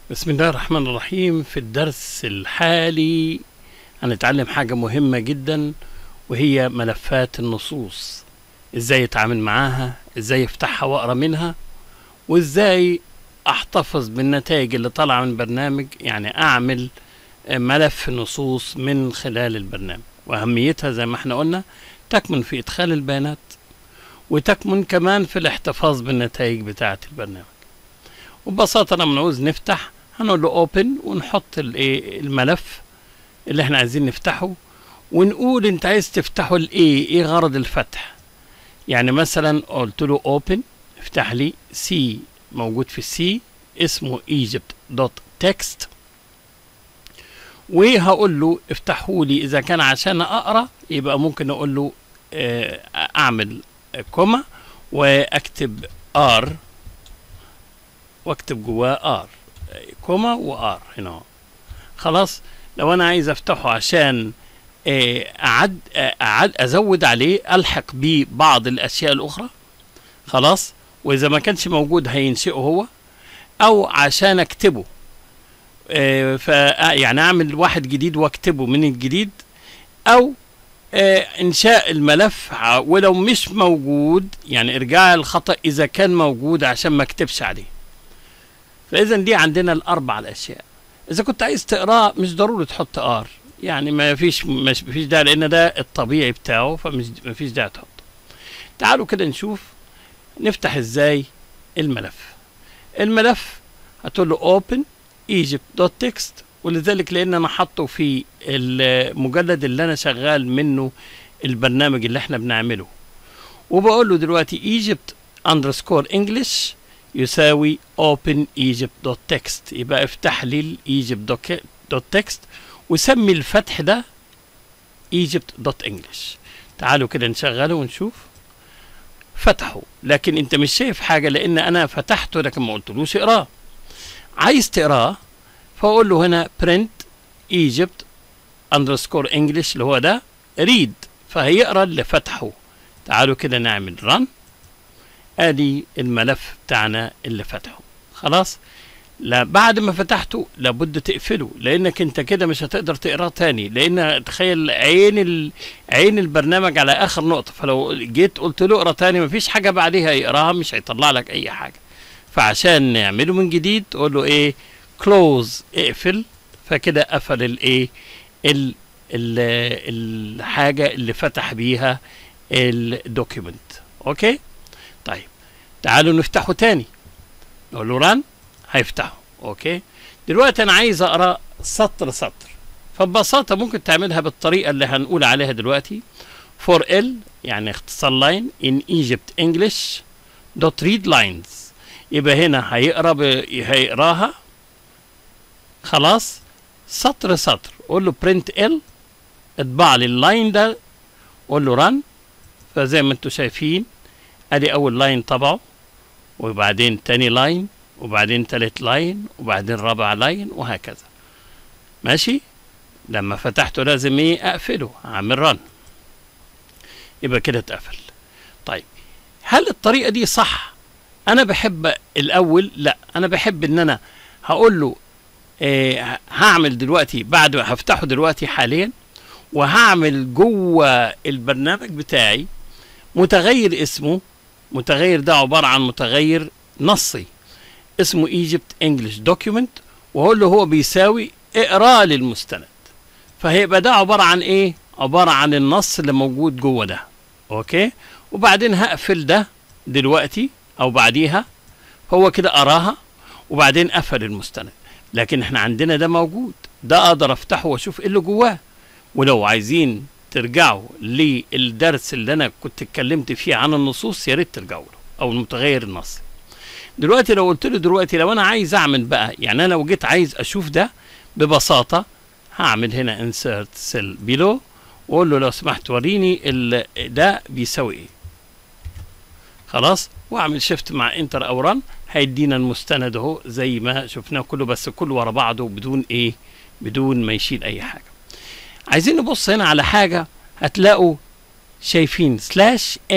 بسم الله الرحمن الرحيم في الدرس الحالي هنتعلم حاجة مهمة جدا وهي ملفات النصوص ازاي اتعامل معاها ازاي افتحها واقرا منها وازاي احتفظ بالنتائج اللي طالعة من برنامج يعني اعمل ملف نصوص من خلال البرنامج واهميتها زي ما احنا قلنا تكمن في ادخال البيانات وتكمن كمان في الاحتفاظ بالنتائج بتاعة البرنامج وببساطة لما نعوز نفتح هنقول له اوبن ونحط الايه الملف اللي احنا عايزين نفتحه ونقول انت عايز تفتحه لايه ايه غرض الفتح يعني مثلا قلت له اوبن افتح لي سي موجود في السي اسمه egypt.txt وهقول له افتحه لي اذا كان عشان اقرا يبقى ممكن اقول له اه اعمل كوما واكتب ار واكتب جواه ار كوما وار هنا خلاص لو انا عايز افتحه عشان اعد اعد ازود عليه الحق بيه بعض الاشياء الاخرى خلاص واذا ما كانش موجود هينشئه هو او عشان اكتبه ف يعني اعمل واحد جديد واكتبه من الجديد او انشاء الملف ولو مش موجود يعني ارجاع الخطا اذا كان موجود عشان ما اكتبش عليه فاذا دي عندنا الاربع الاشياء اذا كنت عايز تقراه مش ضروري تحط ار يعني ما فيش مش فيش داعي لان ده الطبيعي بتاعه فمش ما فيش داعي تحطه تعالوا كده نشوف نفتح ازاي الملف الملف هتقول له open egypt.txt ولذلك لان انا حاطه في المجلد اللي انا شغال منه البرنامج اللي احنا بنعمله وبقول له دلوقتي egypt underscore english يساوي open egypt.txt يبقى افتح لي egypt.txt وسمي الفتح ده egypt.english تعالوا كده نشغله ونشوف فتحه لكن انت مش شايف حاجة لان انا فتحته لكن ما قلتلوش اقراه عايز تقراه فاقول له هنا print egypt underscore english اللي هو ده read فهيقرا اللي فتحه تعالوا كده نعمل run ادي الملف بتاعنا اللي فتحه خلاص لا بعد ما فتحته لابد تقفله لانك انت كده مش هتقدر تقراه تاني لان تخيل عين ال... عين البرنامج على اخر نقطه فلو جيت قلت له اقرا تاني مفيش حاجه بعديها يقراها مش هيطلع لك اي حاجه فعشان نعمله من جديد تقول له ايه كلوز اقفل فكده قفل الايه ال... ال... الحاجه اللي فتح بيها الدوكيمنت اوكي طيب تعالوا نفتحه تاني نقول له ران هيفتحه اوكي دلوقتي انا عايز اقرا سطر سطر فببساطه ممكن تعملها بالطريقه اللي هنقول عليها دلوقتي for ال يعني اختصار لاين in Egypt English dot read lines يبقى هنا هيقرا ب... هيقراها خلاص سطر سطر قول له print ال اطبع لي اللاين ده قول له run فزي ما انتم شايفين ادي اول لاين طبعه وبعدين تاني لاين وبعدين تالت لاين وبعدين رابع لاين وهكذا ماشي لما فتحته لازم ايه اقفله اعمل رن يبقى كده اتقفل طيب هل الطريقه دي صح انا بحب الاول لا انا بحب ان انا هقول له إيه هعمل دلوقتي بعد ما هفتحه دلوقتي حاليا وهعمل جوه البرنامج بتاعي متغير اسمه متغير ده عبارة عن متغير نصي اسمه Egypt English Document وهقول له هو بيساوي اقرا للمستند فهيبقى ده عبارة عن ايه عبارة عن النص اللي موجود جوه ده اوكي وبعدين هقفل ده دلوقتي او بعديها هو كده قراها وبعدين قفل المستند لكن احنا عندنا ده موجود ده اقدر افتحه واشوف ايه اللي جواه ولو عايزين ترجعوا للدرس اللي انا كنت اتكلمت فيه عن النصوص يا ريت ترجعوا له او المتغير النصي دلوقتي لو قلت له دلوقتي لو انا عايز اعمل بقى يعني انا لو جيت عايز اشوف ده ببساطه هعمل هنا insert cell below واقول له لو سمحت وريني ده بيساوي ايه خلاص واعمل شيفت مع انتر او رن هيدينا المستند اهو زي ما شفناه كله بس كله ورا بعضه بدون ايه بدون ما يشيل اي حاجه عايزين نبص هنا على حاجة هتلاقوا شايفين سلاش ان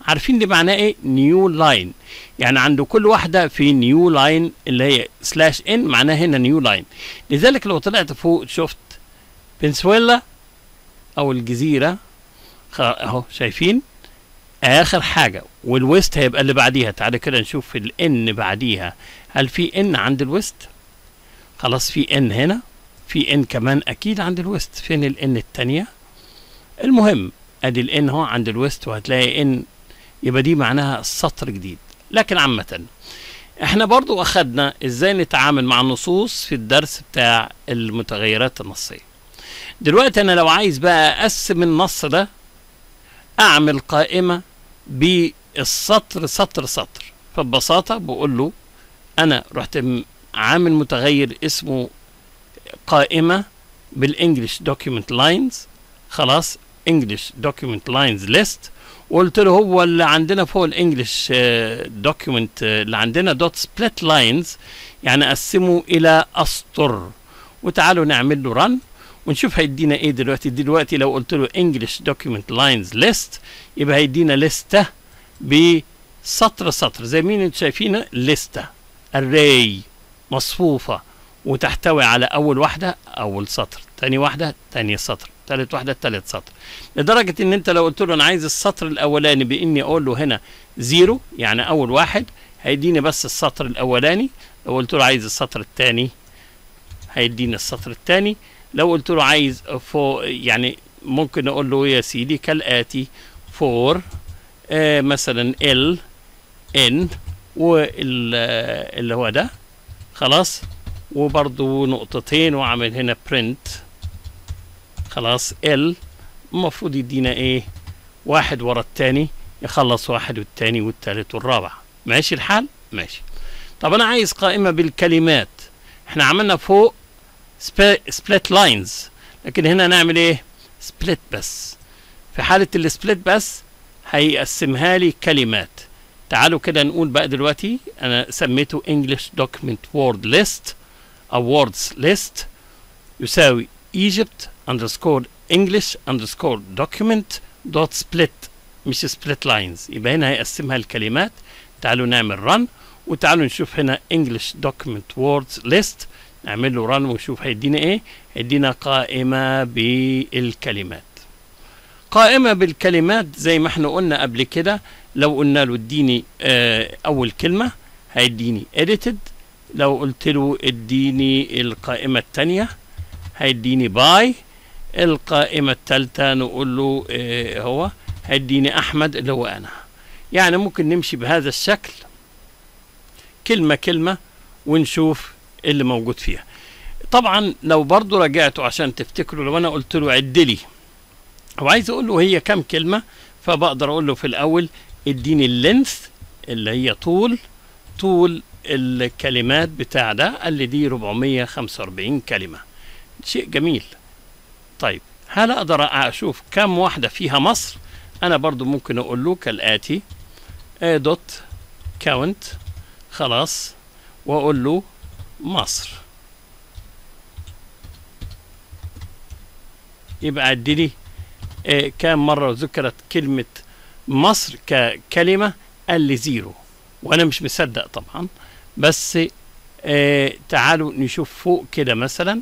عارفين دي معناه ايه نيو لاين يعني عند كل واحده في نيو لاين اللي هي سلاش ان معناها هنا نيو لاين لذلك لو طلعت فوق شفت بنسويلا او الجزيره خ- اهو شايفين اخر حاجه والويست هيبقى اللي بعديها تعالى كده نشوف الان بعديها هل في ان عند الويست خلاص في ان هنا في ان كمان اكيد عند الويست فين الان التانية المهم ادي الان هو عند الويست وهتلاقي ان يبقى دي معناها سطر جديد لكن عامة احنا برضو اخدنا ازاي نتعامل مع النصوص في الدرس بتاع المتغيرات النصية دلوقتي انا لو عايز بقى اقسم النص ده اعمل قائمة بالسطر سطر سطر فببساطة بقول له انا رحت م- عامل متغير اسمه قائمة بالانجلش دوكيومنت لاينز خلاص انجلش دوكيومنت لاينز ليست وقلت له هو اللي عندنا فوق الانجلش دوكيومنت اللي عندنا دوت سبليت لاينز يعني قسمه الى اسطر وتعالوا نعمل له رن ونشوف هيدينا ايه دلوقتي دلوقتي لو قلت له انجلش دوكيومنت لاينز ليست يبقى هيدينا لستة بسطر سطر زي مين انتوا شايفين لستة array مصفوفة وتحتوي على أول واحدة أول سطر تاني واحدة تاني سطر تالت واحدة تالت سطر لدرجة إن أنت لو قلت له أنا عايز السطر الأولاني بإني أقول له هنا زيرو يعني أول واحد هيديني بس السطر الأولاني لو قلت له عايز السطر التاني هيديني السطر التاني لو قلت له عايز فو يعني ممكن أقول له يا سيدي كالآتي فور آه مثلا ال ان واللي هو ده خلاص وبرضو نقطتين واعمل هنا print خلاص ال المفروض يدينا ايه واحد ورا التاني يخلص واحد والتاني والتالت والرابع ماشي الحال ماشي طب انا عايز قائمة بالكلمات احنا عملنا فوق سبليت لاينز لكن هنا نعمل ايه سبليت بس في حالة السبليت بس هيقسمها لي كلمات تعالوا كده نقول بقى دلوقتي انا سميته English Document Word List او Words List يساوي Egypt underscore English underscore document dot split مش split lines يبقى هنا هيقسمها الكلمات تعالوا نعمل run وتعالوا نشوف هنا English Document Words List نعمل له run ونشوف هيدينا ايه هيدينا قائمة بالكلمات قائمة بالكلمات زي ما احنا قلنا قبل كده لو قلنا له اديني اه اول كلمة هيديني edited لو قلت له اديني القائمة التانية هيديني باي القائمة التالتة نقول له اه هو هيديني احمد اللي هو انا يعني ممكن نمشي بهذا الشكل كلمة كلمة ونشوف اللي موجود فيها طبعا لو برضو رجعته عشان تفتكروا لو انا قلت له عد لي وعايز اقول له هي كام كلمة فبقدر اقول له في الاول اديني اللينث اللي هي طول طول الكلمات بتاع ده قال لي دي 445 كلمة شيء جميل طيب هل اقدر اشوف كم واحدة فيها مصر انا برضو ممكن اقول له كالاتي دوت كاونت خلاص واقول له مصر يبقى عدلي آه كام مرة ذكرت كلمة مصر ككلمة قال لي زيرو وأنا مش مصدق طبعا بس آه تعالوا نشوف فوق كده مثلا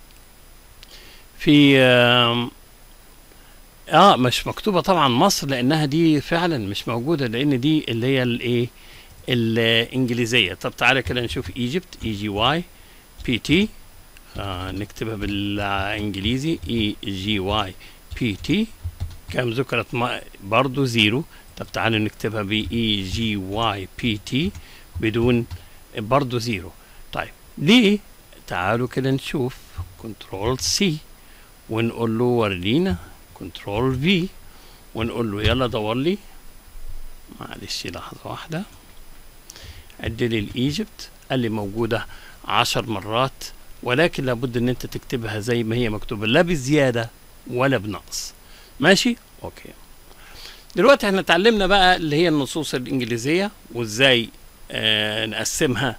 في آه, اه مش مكتوبة طبعا مصر لأنها دي فعلا مش موجودة لأن دي اللي هي الإيه الإنجليزية طب تعالى كده نشوف ايجيبت اي جي واي بي تي نكتبها بالإنجليزي اي جي واي بي تي كم ذكرت برضو زيرو طب تعالوا نكتبها ب اي جي واي بي تي بدون برضو زيرو طيب ليه تعالوا كده نشوف كنترول سي ونقول له ورينا كنترول في ونقول له يلا دور لي معلش لحظة واحدة عدل لي الايجيبت قال لي موجودة عشر مرات ولكن لابد ان انت تكتبها زي ما هي مكتوبة لا بزيادة ولا بنقص ماشي اوكي دلوقتي احنا اتعلمنا بقى اللي هي النصوص الانجليزيه وازاي آه نقسمها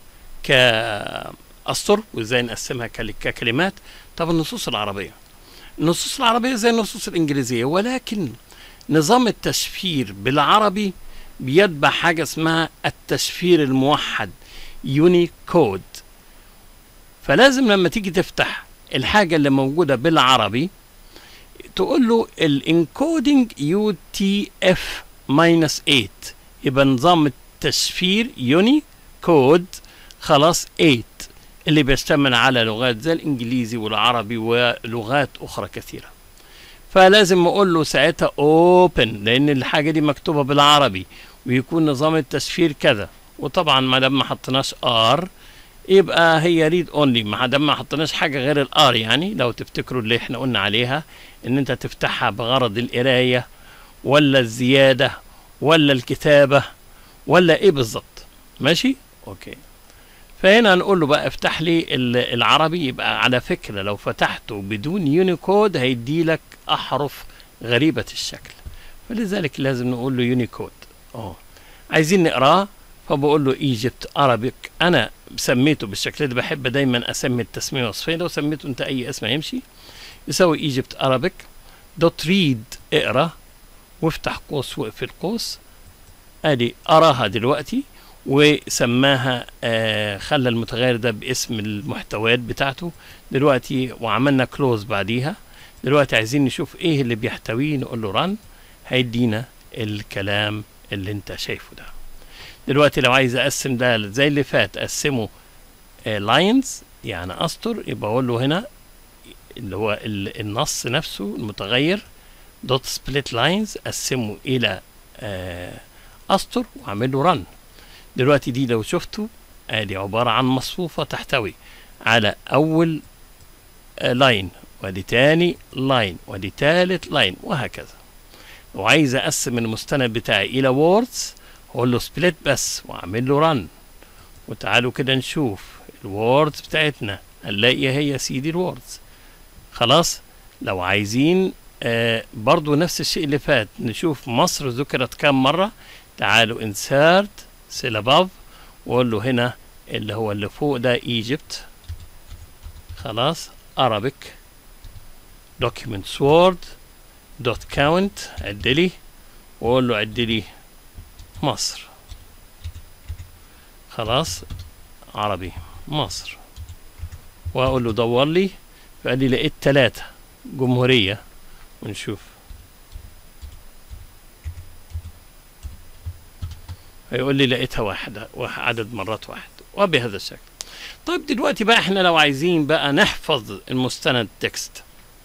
كاسطر وازاي نقسمها ككلمات طب النصوص العربيه النصوص العربيه زي النصوص الانجليزيه ولكن نظام التشفير بالعربي بيتبع حاجة اسمها التشفير الموحد يونيكود فلازم لما تيجي تفتح الحاجة اللي موجودة بالعربي تقول له الانكودنج يو تي اف ماينس 8 يبقى نظام التشفير يوني كود خلاص 8 اللي بيشتمل على لغات زي الانجليزي والعربي ولغات اخرى كثيره فلازم اقول له ساعتها اوبن لان الحاجه دي مكتوبه بالعربي ويكون نظام التشفير كذا وطبعا ما دام ما حطيناش ار يبقى هي ريد اونلي ما دام ما حطيناش حاجه غير الار يعني لو تفتكروا اللي احنا قلنا عليها ان انت تفتحها بغرض القرايه ولا الزياده ولا الكتابه ولا ايه بالظبط ماشي اوكي فهنا نقول له بقى افتح لي العربي يبقى على فكره لو فتحته بدون يونيكود هيدي لك احرف غريبه الشكل فلذلك لازم نقول له يونيكود اه عايزين نقراه فبقول له ايجيبت ارابيك انا سميته بالشكل ده بحب دايما اسمي التسميه وصفيه لو سميته انت اي اسم هيمشي يساوي ايجيبت ارابيك دوت ريد اقرا وافتح قوس واقفل قوس ادي اراها دلوقتي وسماها آه خلى المتغير ده باسم المحتويات بتاعته دلوقتي وعملنا كلوز بعديها دلوقتي عايزين نشوف ايه اللي بيحتويه نقول له ران هيدينا الكلام اللي انت شايفه ده دلوقتي لو عايز اقسم ده زي اللي فات اقسمه لاينز يعني اسطر يبقى اقول له هنا اللي هو النص نفسه المتغير دوت سبليت لاينز اقسمه الى آه اسطر واعمل له رن دلوقتي دي لو شفتوا ادي عباره عن مصفوفه تحتوي على اول آه لاين وادي تاني لاين وادي تالت لاين وهكذا وعايز اقسم المستند بتاعي الى ووردز اقول له سبليت بس واعمل له رن وتعالوا كده نشوف الووردز بتاعتنا هنلاقي هي سيدي الووردز خلاص لو عايزين آه برضو نفس الشيء اللي فات نشوف مصر ذكرت كم مرة تعالوا انسيرت سيل اباف واقول له هنا اللي هو اللي فوق ده ايجيبت خلاص Arabic documents word دوت كاونت عد لي واقول له عد لي مصر خلاص عربي مصر واقول له دور لي فقال لي لقيت ثلاثة جمهورية ونشوف هيقول لي لقيتها واحدة عدد مرات واحد وبهذا الشكل طيب دلوقتي بقى احنا لو عايزين بقى نحفظ المستند تكست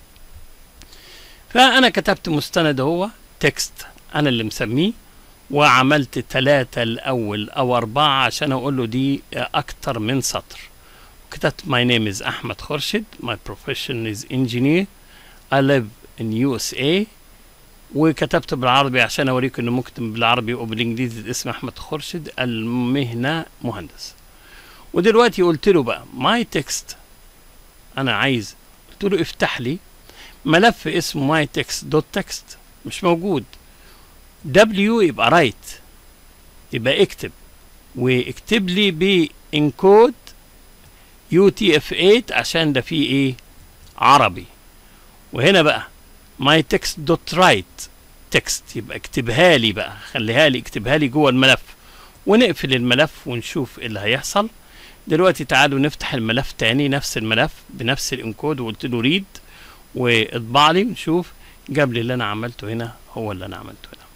فأنا كتبت مستند هو تكست أنا اللي مسميه وعملت ثلاثة الأول أو أربعة عشان أقول له دي أكتر من سطر كتبت my name is أحمد خورشيد my profession is engineer I live in USA وكتبت بالعربي عشان أوريكم إنه مكتب بالعربي وبالإنجليزي الاسم أحمد خورشيد المهنة مهندس ودلوقتي قلت له بقى my text أنا عايز قلت له افتح لي ملف اسمه my text دوت تكست مش موجود W يبقى رايت يبقى اكتب واكتب لي بانكود يو تي اف 8 عشان ده فيه ايه عربي وهنا بقى my text دوت رايت تكست يبقى اكتبها لي بقى خليها لي اكتبها لي جوه الملف ونقفل الملف ونشوف ايه اللي هيحصل دلوقتي تعالوا نفتح الملف تاني نفس الملف بنفس الانكود وقلت له ريد واطبع لي ونشوف جاب لي اللي انا عملته هنا هو اللي انا عملته هنا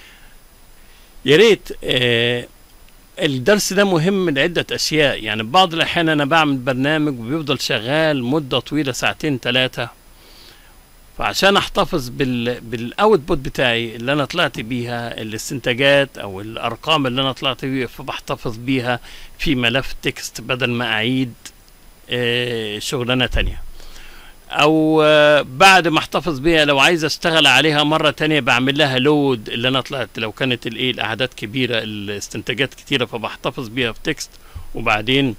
يا ريت آه الدرس ده مهم لعدة أشياء يعني بعض الأحيان أنا بعمل برنامج وبيفضل شغال مدة طويلة ساعتين ثلاثة فعشان أحتفظ بال بالأوتبوت بتاعي اللي أنا طلعت بيها الاستنتاجات أو الأرقام اللي أنا طلعت بيها فبحتفظ بيها في ملف تكست بدل ما أعيد آه شغلانة تانية او بعد ما احتفظ بيها لو عايز اشتغل عليها مره تانية بعمل لها لود اللي انا طلعت لو كانت الايه الاعداد كبيره الاستنتاجات كتيره فبحتفظ بيها في تكست وبعدين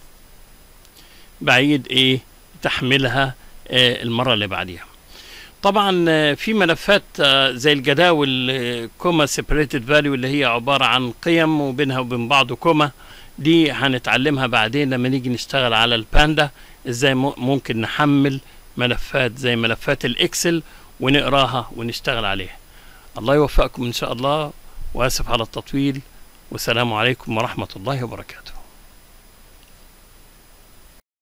بعيد ايه تحميلها آه المره اللي بعديها طبعا في ملفات زي الجداول كوما سيبريتد فاليو اللي هي عباره عن قيم وبينها وبين بعض كوما دي هنتعلمها بعدين لما نيجي نشتغل على الباندا ازاي ممكن نحمل ملفات زي ملفات الاكسل ونقراها ونشتغل عليها الله يوفقكم ان شاء الله واسف على التطويل والسلام عليكم ورحمة الله وبركاته